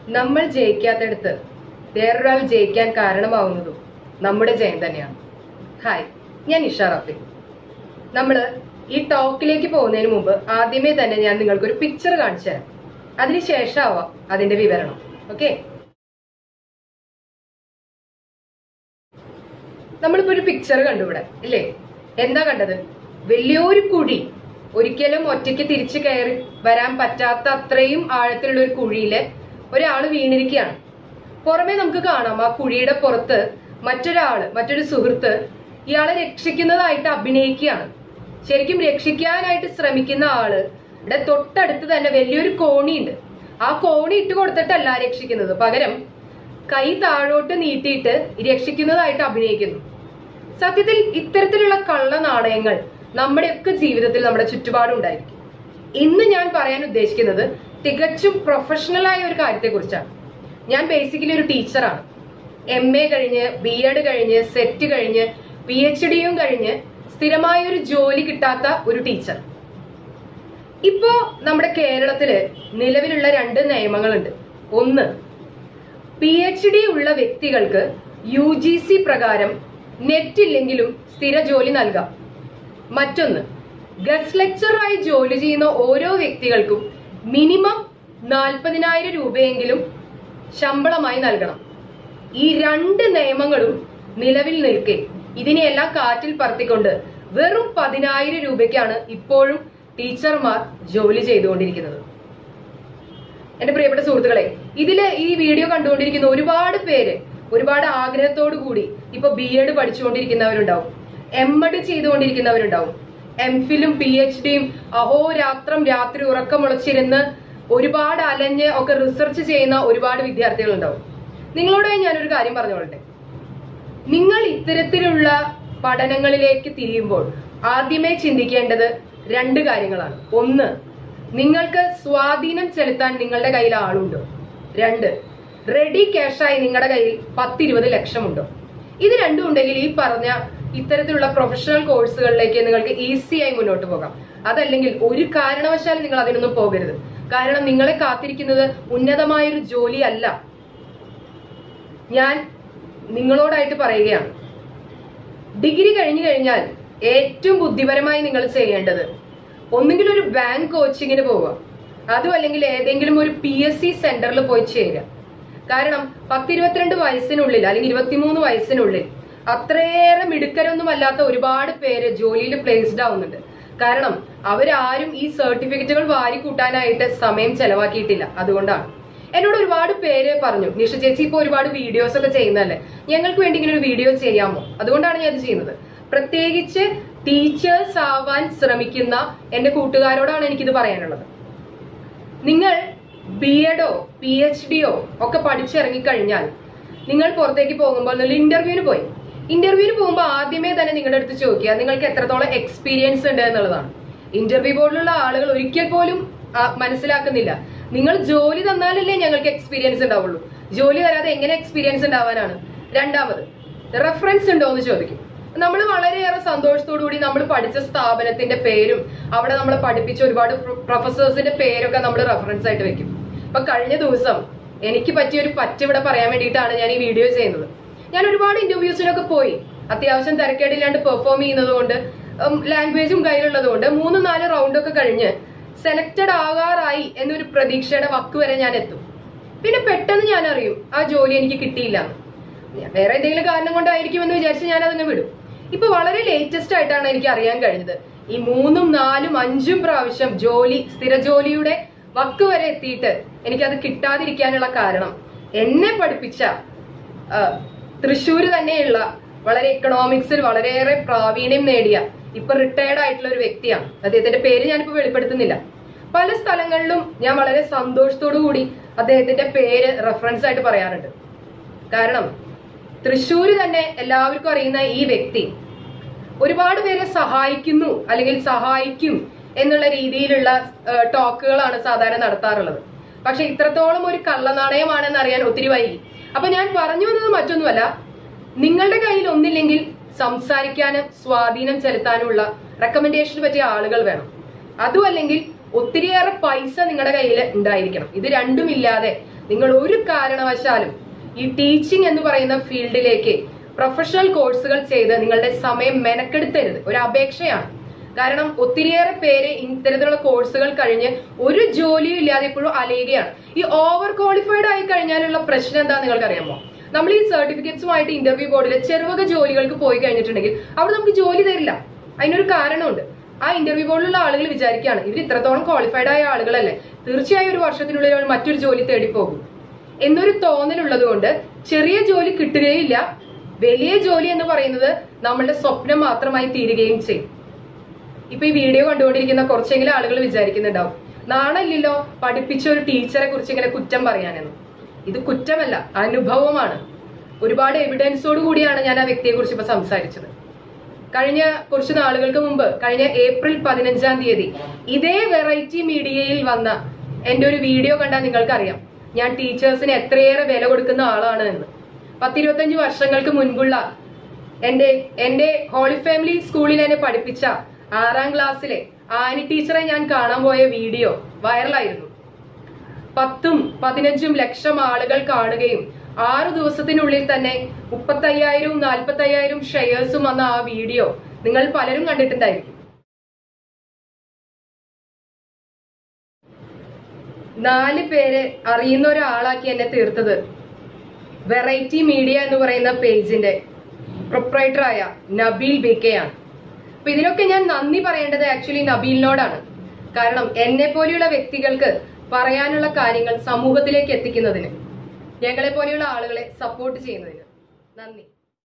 നമ്മൾ ജയിക്കാത്തടുത്ത് വേറൊരാൾ ജയിക്കാൻ കാരണമാവുന്നതും നമ്മുടെ ജയം തന്നെയാണ് ഹായ് ഞാൻ ഇഷ റാഫി നമ്മൾ ഈ ടോക്കിലേക്ക് പോകുന്നതിന് മുമ്പ് ആദ്യമേ തന്നെ ഞാൻ നിങ്ങൾക്കൊരു പിക്ചർ കാണിച്ചു തരാം അതിനുശേഷമാവാം അതിന്റെ വിവരണം ഓക്കെ നമ്മളിപ്പോ ഒരു പിക്ചർ കണ്ടു ഇവിടെ ഇല്ലേ എന്താ കണ്ടത് വലിയൊരു കുഴി ഒരിക്കലും ഒറ്റയ്ക്ക് തിരിച്ചു കയറി വരാൻ പറ്റാത്ത അത്രയും ആഴത്തിലുള്ള ഒരു കുഴിയില് ഒരാള് വീണിരിക്കുകയാണ് പുറമെ നമുക്ക് കാണാം ആ കുഴിയുടെ പുറത്ത് മറ്റൊരാള് മറ്റൊരു സുഹൃത്ത് ഇയാളെ രക്ഷിക്കുന്നതായിട്ട് അഭിനയിക്കുകയാണ് ശരിക്കും രക്ഷിക്കാനായിട്ട് ശ്രമിക്കുന്ന ആള് ഇവിടെ തൊട്ടടുത്ത് തന്നെ വലിയൊരു കോണിയുണ്ട് ആ കോണി ഇട്ട് കൊടുത്തിട്ടല്ല രക്ഷിക്കുന്നത് പകരം കൈ താഴോട്ട് നീട്ടിയിട്ട് രക്ഷിക്കുന്നതായിട്ട് അഭിനയിക്കുന്നു സത്യത്തിൽ ഇത്തരത്തിലുള്ള കള്ള നാണയങ്ങൾ നമ്മുടെയൊക്കെ ജീവിതത്തിൽ നമ്മുടെ ചുറ്റുപാടുണ്ടായിരിക്കും ഇന്ന് ഞാൻ പറയാൻ ഉദ്ദേശിക്കുന്നത് തികച്ചും പ്രൊഫഷണൽ ആയ ഒരു കാര്യത്തെക്കുറിച്ചാണ് ഞാൻ ബേസിക്കലി ഒരു ടീച്ചറാണ് എം എ കഴിഞ്ഞ് ബി എഡ് കഴിഞ്ഞ് സെറ്റ് കഴിഞ്ഞ് പി എച്ച് ഡിയും കഴിഞ്ഞ് സ്ഥിരമായ ഒരു ജോലി കിട്ടാത്ത ഒരു ടീച്ചർ ഇപ്പോ നമ്മുടെ കേരളത്തില് നിലവിലുള്ള രണ്ട് നിയമങ്ങളുണ്ട് ഒന്ന് പി എച്ച് ഡി ഉള്ള വ്യക്തികൾക്ക് യു ജി സി പ്രകാരം നെറ്റ് ഇല്ലെങ്കിലും സ്ഥിര ജോലി നൽകാം മറ്റൊന്ന് ഗസ്റ്റ് ലെക്ചറായി ജോലി ചെയ്യുന്ന ഓരോ വ്യക്തികൾക്കും മിനിമം നാൽപ്പതിനായിരം രൂപയെങ്കിലും ശമ്പളമായി നൽകണം ഈ രണ്ട് നിയമങ്ങളും നിലവിൽ നിൽക്കെ ഇതിനെയെല്ലാം കാറ്റിൽ പറത്തിക്കൊണ്ട് വെറും പതിനായിരം രൂപയ്ക്കാണ് ഇപ്പോഴും ടീച്ചർമാർ ജോലി ചെയ്തുകൊണ്ടിരിക്കുന്നത് എന്റെ പ്രിയപ്പെട്ട സുഹൃത്തുക്കളെ ഇതില് ഈ വീഡിയോ കണ്ടുകൊണ്ടിരിക്കുന്ന ഒരുപാട് പേര് ഒരുപാട് ആഗ്രഹത്തോടു കൂടി ഇപ്പൊ ബി എഡ് പഠിച്ചുകൊണ്ടിരിക്കുന്നവരുണ്ടാവും എം എഡ് ചെയ്തുകൊണ്ടിരിക്കുന്നവരുണ്ടാവും എം ഫിലും പി എച്ച് ഡിയും അഹോരാത്രം രാത്രി ഉറക്കം മുളച്ചിരുന്ന് ഒരുപാട് അലഞ്ഞ് ഒക്കെ റിസർച്ച് ചെയ്യുന്ന ഒരുപാട് വിദ്യാർത്ഥികളുണ്ടാവും നിങ്ങളോടായി ഞാനൊരു കാര്യം പറഞ്ഞോളട്ടെ നിങ്ങൾ ഇത്തരത്തിലുള്ള പഠനങ്ങളിലേക്ക് തിരിയുമ്പോൾ ആദ്യമേ ചിന്തിക്കേണ്ടത് രണ്ട് കാര്യങ്ങളാണ് ഒന്ന് നിങ്ങൾക്ക് സ്വാധീനം ചെലുത്താൻ നിങ്ങളുടെ കയ്യിൽ ആളുണ്ടോ രണ്ട് റെഡി ക്യാഷായി നിങ്ങളുടെ കയ്യിൽ പത്തിരുപത് ലക്ഷമുണ്ടോ ഇത് രണ്ടും ഉണ്ടെങ്കിൽ ഈ പറഞ്ഞ ഇത്തരത്തിലുള്ള പ്രൊഫഷണൽ കോഴ്സുകളിലേക്ക് നിങ്ങൾക്ക് ഈസിയായി മുന്നോട്ട് പോകാം അതല്ലെങ്കിൽ ഒരു കാരണവശാലും നിങ്ങൾ അതിനൊന്നും പോകരുത് കാരണം നിങ്ങളെ കാത്തിരിക്കുന്നത് ഉന്നതമായൊരു ജോലി അല്ല ഞാൻ നിങ്ങളോടായിട്ട് പറയുകയാണ് ഡിഗ്രി കഴിഞ്ഞു കഴിഞ്ഞാൽ ഏറ്റവും ബുദ്ധിപരമായി നിങ്ങൾ ചെയ്യേണ്ടത് ഒന്നുകിൽ ഒരു ബാങ്ക് കോച്ചിങ്ങിന് പോവുക അതും അല്ലെങ്കിൽ ഏതെങ്കിലും ഒരു പി എസ് സി സെന്ററിൽ പോയി ചേരുക കാരണം പത്തിരുപത്തിരണ്ട് വയസ്സിനുള്ളിൽ അല്ലെങ്കിൽ ഇരുപത്തിമൂന്ന് വയസ്സിനുള്ളിൽ അത്രയേറെ മിടുക്കരൊന്നും അല്ലാത്ത ഒരുപാട് പേര് ജോലിയിൽ പ്ലേസ്ഡ് ആവുന്നുണ്ട് കാരണം അവരാരും ഈ സർട്ടിഫിക്കറ്റുകൾ വാരി കൂട്ടാനായിട്ട് സമയം ചെലവാക്കിയിട്ടില്ല അതുകൊണ്ടാണ് എന്നോട് ഒരുപാട് പേര് പറഞ്ഞു നിഷ ചേച്ചി ഇപ്പൊ ഒരുപാട് വീഡിയോസ് ഒക്കെ ചെയ്യുന്നതല്ലേ ഞങ്ങൾക്ക് വേണ്ടി ഇങ്ങനെ ഒരു വീഡിയോ ചെയ്യാമോ അതുകൊണ്ടാണ് ഞാൻ ഇത് ചെയ്യുന്നത് പ്രത്യേകിച്ച് ടീച്ചേഴ്സ് ആവാൻ ശ്രമിക്കുന്ന എന്റെ കൂട്ടുകാരോടാണ് എനിക്കിത് പറയാനുള്ളത് നിങ്ങൾ ബി എഡോ പി എച്ച് ഡിയോ ഒക്കെ പഠിച്ചിറങ്ങിക്കഴിഞ്ഞാൽ നിങ്ങൾ പുറത്തേക്ക് പോകുമ്പോൾ നിങ്ങൾ ഇന്റർവ്യൂവിന് പോയി ഇന്റർവ്യൂവിന് പോകുമ്പോൾ ആദ്യമേ തന്നെ നിങ്ങളുടെ അടുത്ത് ചോദിക്കുക നിങ്ങൾക്ക് എത്രത്തോളം എക്സ്പീരിയൻസ് ഉണ്ട് എന്നുള്ളതാണ് ഇന്റർവ്യൂ ബോർഡിലുള്ള ആളുകൾ ഒരിക്കൽ പോലും ആ, മനസ്സിലാക്കുന്നില്ല നിങ്ങൾ ജോലി തന്നാലല്ലേ ഞങ്ങൾക്ക് എക്സ്പീരിയൻസ് ഉണ്ടാവുള്ളൂ ജോലി തരാതെ എങ്ങനെ എക്സ്പീരിയൻസ് ഉണ്ടാവാനാണ് രണ്ടാമത് റെഫറൻസ് ഉണ്ടോ എന്ന് ചോദിക്കും നമ്മൾ വളരെയേറെ സന്തോഷത്തോടു കൂടി നമ്മൾ പഠിച്ച സ്ഥാപനത്തിന്റെ പേരും അവിടെ നമ്മൾ പഠിപ്പിച്ച ഒരുപാട് പ്രൊഫസേഴ്സിന്റെ പേരൊക്കെ നമ്മൾ റെഫറൻസ് ആയിട്ട് വെക്കും അപ്പൊ കഴിഞ്ഞ ദിവസം എനിക്ക് പറ്റിയ ഒരു പറ്റ് ഇവിടെ പറയാൻ വേണ്ടിയിട്ടാണ് ഞാൻ ഈ വീഡിയോ ചെയ്യുന്നത് ഞാൻ ഒരുപാട് ഇന്റർവ്യൂസിനൊക്കെ പോയി അത്യാവശ്യം തിരക്കേടില്ലാണ്ട് പെർഫോം ചെയ്യുന്നത് കൊണ്ട് ലാംഗ്വേജും കയ്യിലുള്ളത് കൊണ്ട് മൂന്ന് നാല് റൗണ്ട് ഒക്കെ കഴിഞ്ഞ് സെലക്റ്റഡ് ആകാറായി എന്നൊരു പ്രതീക്ഷയുടെ വക്ക് വരെ ഞാൻ എത്തും പിന്നെ പെട്ടെന്ന് ഞാൻ അറിയും ആ ജോലി എനിക്ക് കിട്ടിയില്ല ഞാൻ വേറെ എന്തെങ്കിലും കാരണം കൊണ്ടായിരിക്കും എന്ന് വിചാരിച്ച് ഞാൻ അതങ്ങ് വിടും ഇപ്പൊ വളരെ ലേറ്റസ്റ്റ് ആയിട്ടാണ് എനിക്ക് അറിയാൻ കഴിഞ്ഞത് ഈ മൂന്നും നാലും അഞ്ചും പ്രാവശ്യം ജോലി സ്ഥിര ജോലിയുടെ വക്ക് വരെ എത്തിയിട്ട് എനിക്കത് കിട്ടാതിരിക്കാനുള്ള കാരണം എന്നെ പഠിപ്പിച്ച ആ, തൃശ്ശൂര് തന്നെയുള്ള വളരെ എക്കണോമിക്സിൽ വളരെയേറെ പ്രാവീണ്യം നേടിയ ഇപ്പൊ റിട്ടയർഡ് ആയിട്ടുള്ള ഒരു വ്യക്തിയാണ് അദ്ദേഹത്തിന്റെ പേര് ഞാനിപ്പോ വെളിപ്പെടുത്തുന്നില്ല പല സ്ഥലങ്ങളിലും ഞാൻ വളരെ സന്തോഷത്തോടു കൂടി അദ്ദേഹത്തിന്റെ പേര് റെഫറൻസ് ആയിട്ട് പറയാറുണ്ട് കാരണം തൃശ്ശൂര് തന്നെ എല്ലാവർക്കും അറിയുന്ന ഈ വ്യക്തി ഒരുപാട് പേരെ സഹായിക്കുന്നു അല്ലെങ്കിൽ സഹായിക്കും എന്നുള്ള രീതിയിലുള്ള ഏഹ്, ടോക്കുകളാണ് സാധാരണ നടത്താറുള്ളത് പക്ഷെ ഇത്രത്തോളം ഒരു കള്ളനാണയമാണെന്ന് അറിയാൻ ഒത്തിരി വൈകി അപ്പൊ ഞാൻ പറഞ്ഞു വന്നത് മറ്റൊന്നുമല്ല നിങ്ങളുടെ കയ്യിൽ ഒന്നില്ലെങ്കിൽ സംസാരിക്കാനും സ്വാധീനം ചെലുത്താനുമുള്ള റെക്കമെൻഡേഷന് പറ്റിയ ആളുകൾ വേണം അതും അല്ലെങ്കിൽ ഒത്തിരിയേറെ പൈസ നിങ്ങളുടെ കയ്യിൽ ഉണ്ടായിരിക്കണം ഇത് രണ്ടും ഇല്ലാതെ നിങ്ങൾ ഒരു കാരണവശാലും ഈ ടീച്ചിങ് എന്ന് പറയുന്ന ഫീൽഡിലേക്ക് പ്രൊഫഷണൽ കോഴ്സുകൾ ചെയ്ത് നിങ്ങളുടെ സമയം മെനക്കെടുത്തരുത് ഒരു അപേക്ഷയാണ് കാരണം ഒത്തിരിയേറെ പേര് ഇത്തരത്തിലുള്ള കോഴ്സുകൾ കഴിഞ്ഞ് ഒരു ജോലിയും ഇല്ലാതെ ഇപ്പോഴും അലയുകയാണ് ഈ ഓവർ ക്വാളിഫൈഡ് ആയി കഴിഞ്ഞാലുള്ള പ്രശ്നം എന്താ നിങ്ങൾക്ക് അറിയാമോ നമ്മൾ ഈ സർട്ടിഫിക്കറ്റ്സുമായിട്ട് ഇന്റർവ്യൂ ബോർഡിൽ ചെറുവക ജോലികൾക്ക് പോയി കഴിഞ്ഞിട്ടുണ്ടെങ്കിൽ അവിടെ നമുക്ക് ജോലി തരില്ല അതിനൊരു കാരണമുണ്ട് ആ ഇന്റർവ്യൂ ബോർഡിലുള്ള ആളുകൾ വിചാരിക്കുകയാണ് ഇവർ ഇത്രത്തോളം ക്വാളിഫൈഡ് ആയ ആളുകളല്ലേ തീർച്ചയായും ഒരു വർഷത്തിനുള്ളിൽ അവർ മറ്റൊരു ജോലി തേടി പോകും എന്നൊരു തോന്നലുള്ളത് കൊണ്ട് ചെറിയ ജോലി കിട്ടുകയില്ല വലിയ ജോലി എന്ന് പറയുന്നത് നമ്മളുടെ സ്വപ്നം മാത്രമായി തീരുകയും ചെയ്യും ഇപ്പൊ ഈ വീഡിയോ കണ്ടുകൊണ്ടിരിക്കുന്ന കുറച്ചെങ്കിലും ആളുകൾ വിചാരിക്കുന്നുണ്ടാവും നാണല്ലോ പഠിപ്പിച്ച ഒരു ടീച്ചറെ കുറിച്ച് ഇങ്ങനെ കുറ്റം പറയാനെന്ന് ഇത് കുറ്റമല്ല അനുഭവമാണ് ഒരുപാട് എവിഡൻസോട് കൂടിയാണ് ഞാൻ ആ വ്യക്തിയെ കുറിച്ച് ഇപ്പൊ സംസാരിച്ചത് കഴിഞ്ഞ കുറച്ച് നാളുകൾക്ക് മുമ്പ് കഴിഞ്ഞ ഏപ്രിൽ പതിനഞ്ചാം തീയതി ഇതേ വെറൈറ്റി മീഡിയയിൽ വന്ന എന്റെ ഒരു വീഡിയോ കണ്ടാൽ നിങ്ങൾക്കറിയാം ഞാൻ ടീച്ചേഴ്സിന് എത്രയേറെ വില കൊടുക്കുന്ന ആളാണ് എന്ന് പത്തിരുപത്തഞ്ച് വർഷങ്ങൾക്ക് മുൻപുള്ള എന്റെ എന്റെ ഹോളി ഫാമിലി സ്കൂളിൽ എന്നെ പഠിപ്പിച്ച ആറാം ക്ലാസ്സിലെ ആനി ടീച്ചറെ ഞാൻ കാണാൻ പോയ വീഡിയോ വൈറലായിരുന്നു പത്തും പതിനഞ്ചും ലക്ഷം ആളുകൾ കാണുകയും ആറു ദിവസത്തിനുള്ളിൽ തന്നെ മുപ്പത്തയ്യായിരവും നാൽപ്പത്തയ്യായിരം ഷെയർസും വന്ന ആ വീഡിയോ നിങ്ങൾ പലരും കണ്ടിട്ടുണ്ടായിരിക്കും നാല് പേര് അറിയുന്ന ഒരാളാക്കി എന്നെ തീർത്തത് വെറൈറ്റി മീഡിയ എന്ന് പറയുന്ന പേജിന്റെ പ്രൊപ്പറേറ്ററായ നബീൽ ബിക്കെയാണ് അപ്പൊ ഇതിനൊക്കെ ഞാൻ നന്ദി പറയേണ്ടത് ആക്ച്വലി നബീലിനോടാണ് കാരണം എന്നെ പോലെയുള്ള വ്യക്തികൾക്ക് പറയാനുള്ള കാര്യങ്ങൾ സമൂഹത്തിലേക്ക് എത്തിക്കുന്നതിന് ഞങ്ങളെ പോലെയുള്ള ആളുകളെ സപ്പോർട്ട് ചെയ്യുന്നതിന് നന്ദി